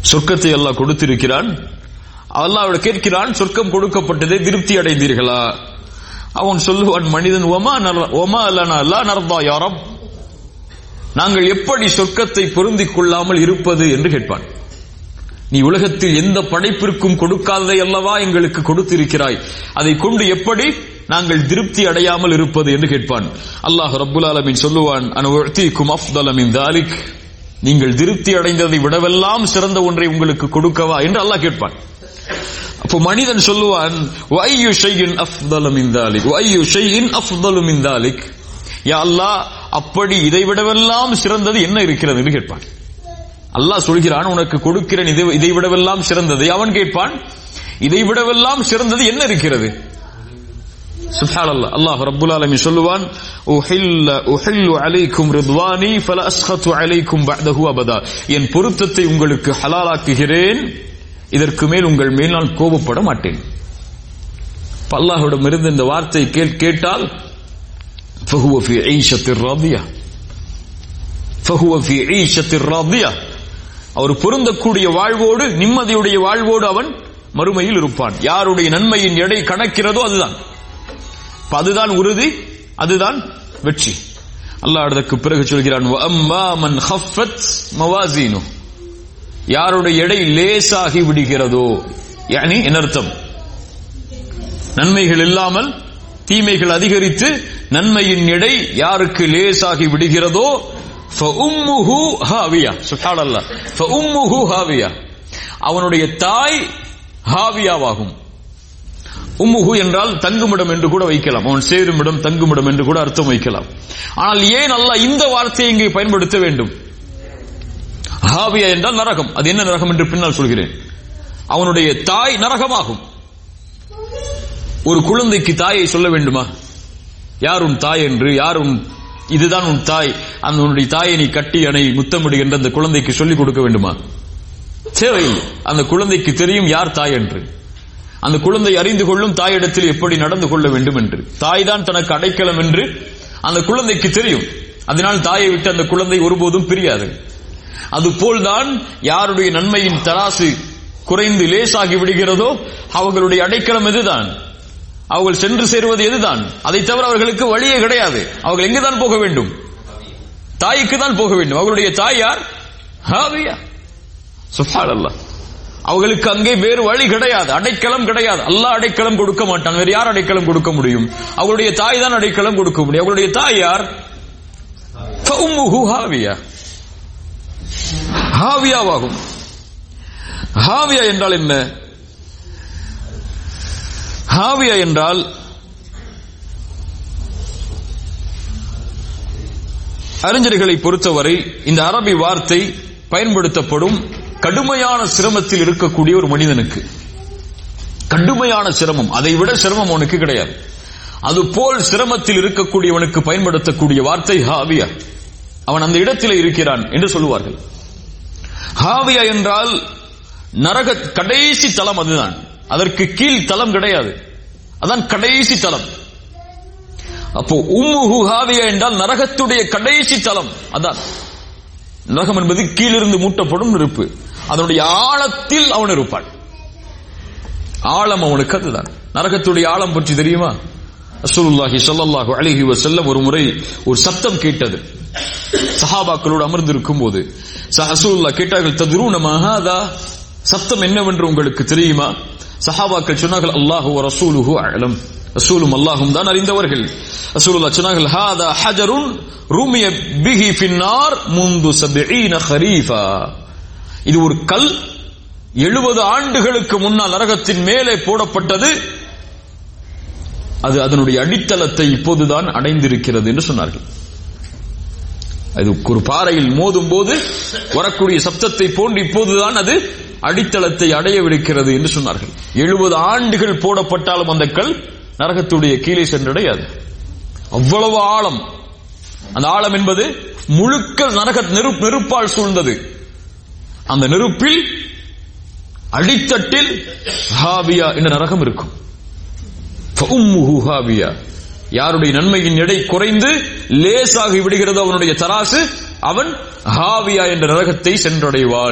சொர்க்கத்தை அல்லாஹ் கொடுத்திருக்கிறான் அல்லாஹ் கேட்கிறான் சொர்க்கம் கொடுக்கப்பட்டதை திருப்தி அடைந்தீர்களா அவன் சொல்லுவான் மனிதன் ஒமா நர் ஒமா அல்லனா அல்லா நர்தா யாரம் நாங்கள் எப்படி சொர்க்கத்தை பொருந்திக் கொள்ளாமல் இருப்பது என்று கேட்பான் நீ உலகத்தில் எந்த படைப்பிற்கும் கொடுக்காததை அல்லவா எங்களுக்கு கொடுத்திருக்கிறாய் அதை கொண்டு எப்படி நாங்கள் திருப்தி அடையாமல் இருப்பது என்று கேட்பான் அல்லாஹ் ரப்புல் ஆலமீன் சொல்லுவான் அனுவர்த்திக்கும் அஃப்தல மின் தாலிக் நீங்கள் திருப்தி அடைந்ததை விடவெல்லாம் சிறந்த ஒன்றை உங்களுக்கு கொடுக்கவா என்று அல்லாஹ் கேட்பான் அப்போ மனிதன் சொல்லுவான் வையு ஷையின் அஃப்தலு மின் தாலிக் வையு ஷையின் அஃப்தலு மின் தாலிக் யா அல்லாஹ் அப்படி இதை விடவெல்லாம் சிறந்தது என்ன இருக்கிறது என்று கேட்பான் அல்லாஹ் சொல்கிறான் உனக்கு கொடுக்கிறேன் இதை இதை விடவெல்லாம் சிறந்தது அவன் கேட்பான் இதை விடவெல்லாம் சிறந்தது என்ன இருக்கிறது சுப்ஹானல்லாஹ் அல்லாஹ் ரப்புல் ஆலமீன் சொல்லுவான் உஹில்ல உஹில்லு அலைக்கும் ரித்வானி ஃபல அஸ்கத்து அலைக்கும் பஅதஹு அபதா என் பொருத்தத்தை உங்களுக்கு ஹலாலாக்குகிறேன் இதற்கு மேல் உங்கள் மேல் நான் கோபப்பட மாட்டேன் இப்ப அல்லாஹ்விடமிருந்து இந்த வார்த்தை கேள் கேட்டால் فهو في عيشة راضية فهو في عيشة راضية அவர் பொருந்தக்கூடிய வாழ்வோடு நிம்மதியுடைய வாழ்வோடு அவன் மறுமையில் இருப்பான் யாருடைய நன்மையின் எடை கணக்கிறதோ அதுதான் இப்ப அதுதான் உறுதி அதுதான் வெற்றி அல்லாஹ் அதற்கு பிறகு சொல்கிறான் "வஅம்மா மன் ஹஃபத் மவாசீனு யாருடைய எடை லேசாகி விடுகிறதோ யானி என்ன அர்த்தம் நன்மைகள் இல்லாமல் தீமைகள் அதிகரித்து நன்மையின் எடை யாருக்கு லேசாகி விடுகிறதோ فَأُمُّهُ ஹாவியா சுப்ஹானல்லாஹ் فَأُمُّهُ ஹாவியா அவனுடைய தாய் ஹாவியாவாகும் உம்முஹு என்றால் தங்குமிடம் என்று கூட வைக்கலாம் அவன் சேருமிடம் தங்குமிடம் என்று கூட அர்த்தம் வைக்கலாம் ஆனால் ஏன் அல்லாஹ் இந்த வார்த்தையை இங்கே பயன்படுத்த வேண்டும் ஹாவியா என்றால் நரகம் அது என்ன நரகம் என்று பின்னால் சொல்கிறேன் அவனுடைய தாய் நரகமாகும் ஒரு குழந்தைக்கு தாயை சொல்ல வேண்டுமா யார் உன் தாய் என்று யார் உன் இதுதான் உன் தாய் அந்த உன்னுடைய தாயை நீ கட்டி அணை முத்தமிடு என்று அந்த குழந்தைக்கு சொல்லிக் கொடுக்க வேண்டுமா தேவையில்லை அந்த குழந்தைக்கு தெரியும் யார் தாய் என்று அந்த குழந்தை அறிந்து கொள்ளும் தாயிடத்தில் எப்படி நடந்து கொள்ள வேண்டும் என்று தாய் தான் தனக்கு அடைக்கலம் என்று அந்த குழந்தைக்கு தெரியும் அதனால் தாயை விட்டு அந்த குழந்தை ஒருபோதும் பிரியாது அதுபோல்தான் யாருடைய நன்மையின் தராசு குறைந்து லேசாகி விடுகிறதோ அவர்களுடைய அடைக்கலம் எதுதான் அவர்கள் சென்று சேருவது எதுதான் அதை தவிர அவர்களுக்கு வழியே கிடையாது அவர்கள் எங்குதான் போக வேண்டும் தாய்க்கு தான் போக வேண்டும் அவர்களுடைய தாய் யார் ஹாவியா சுப்ஹானல்லாஹ் அவர்களுக்கு அங்கே வேறு வழி கிடையாது அடைக்கலம் கிடையாது அல்லாஹ் அடைக்கலம் கொடுக்க மாட்டான் வேறு யார் அடைக்கலம் கொடுக்க முடியும் அவருடைய தாய் தான் அடைக்கலம் கொடுக்க முடியும் அவருடைய தாய் யார் ஃபஉம்முஹு ஹாவியா ஹாவியாவாகும் ஹாவியா என்றால் என்ன ஹாவியா என்றால் அறிஞர்களை பொறுத்தவரை இந்த அரபி வார்த்தை பயன்படுத்தப்படும் கடுமையான சிரமத்தில் இருக்கக்கூடிய ஒரு மனிதனுக்கு கடுமையான சிரமம் அதை விட சிரமம் அவனுக்கு கிடையாது அதுபோல் சிரமத்தில் இருக்கக்கூடியவனுக்கு பயன்படுத்தக்கூடிய வார்த்தை ஹாவியா அவன் அந்த இடத்திலே இருக்கிறான் என்று சொல்லுவார்கள் ஹாவியா என்றால் நரக கடைசி தலம் அதுதான் அதற்கு கீழ் தலம் கிடையாது அதான் கடைசி தலம் அப்போ உம்முஹு ஹாவியா என்றால் நரகத்துடைய கடைசி தலம் அதான் நரகம் என்பது கீழிருந்து மூட்டப்படும் நெருப்பு அதனுடைய ஆழத்தில் அவன் இருப்பான் ஆழம் அவனுக்கு அதுதான் நரகத்துடைய ஆழம் பற்றி தெரியுமா ரசூலுல்லாஹி ஸல்லல்லாஹு அலைஹி வஸல்லம் ஒரு முறை ஒரு சத்தம் கேட்டது சஹாபாக்களோடு அமர்ந்திருக்கும் போது ரசூலுல்லாஹ் கேட்டார்கள் தத்ரூன மஹாதா சத்தம் என்னவென்று உங்களுக்கு தெரியுமா சஹாபாக்கள் சொன்னார்கள் அல்லாஹு வ ரசூலுஹு அலம் ரசூலும் அல்லாஹும் தான் அறிந்தவர்கள் ரசூலுல்லாஹ் சொன்னார்கள் ஹாதா ஹஜருன் ரூமிய பிஹி ஃபின்னார் முந்து சபீன ஹரீஃபா இது ஒரு கல் எழுபது ஆண்டுகளுக்கு முன்னால் நரகத்தின் மேலே போடப்பட்டது அது அதனுடைய அடித்தளத்தை இப்போதுதான் அடைந்திருக்கிறது என்று சொன்னார்கள் அது ஒரு பாறையில் மோதும் போது வரக்கூடிய சப்தத்தை போன்று இப்போதுதான் அது அடித்தளத்தை அடையவிருக்கிறது என்று சொன்னார்கள் எழுபது ஆண்டுகள் போடப்பட்டாலும் அந்த கல் நரகத்துடைய கீழே சென்றடையாது அவ்வளவு ஆழம் அந்த ஆழம் என்பது முழுக்க நரக நெருப் நெருப்பால் சூழ்ந்தது அந்த நெருப்பில் அடித்தட்டில் ஹாவியா என்ற நரகம் இருக்கும் ஃபஉம்முஹு ஹாவியா யாருடைய நன்மையின் எடை குறைந்து லேசாகி விடுகிறது அவனுடைய தராசு அவன் ஹாவியா என்ற நரகத்தை சென்றடைவான்